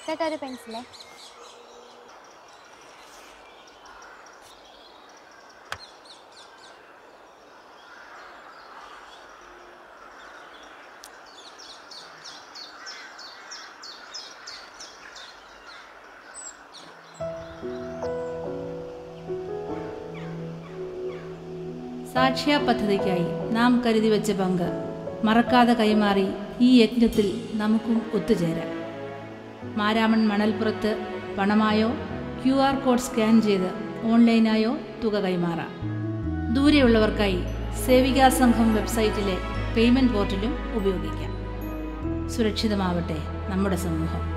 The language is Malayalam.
ചേട്ടാ ഒരു പെൻസിലേ സാക്ഷ്യ പദ്ധതിക്കായി നാം കരുതി വെച്ച പങ്ക് മറക്കാതെ കൈമാറി ഈ യജ്ഞത്തിൽ നമുക്കും ഒത്തുചേരാം മാരാമൺ മണൽപ്പുറത്ത് പണമായോ ക്യു ആർ കോഡ് സ്കാൻ ചെയ്ത് ഓൺലൈനായോ തുക കൈമാറാം ദൂരെയുള്ളവർക്കായി സേവികാ സംഘം വെബ്സൈറ്റിലെ പേയ്മെൻറ്റ് പോർട്ടലും ഉപയോഗിക്കാം സുരക്ഷിതമാവട്ടെ നമ്മുടെ സമൂഹം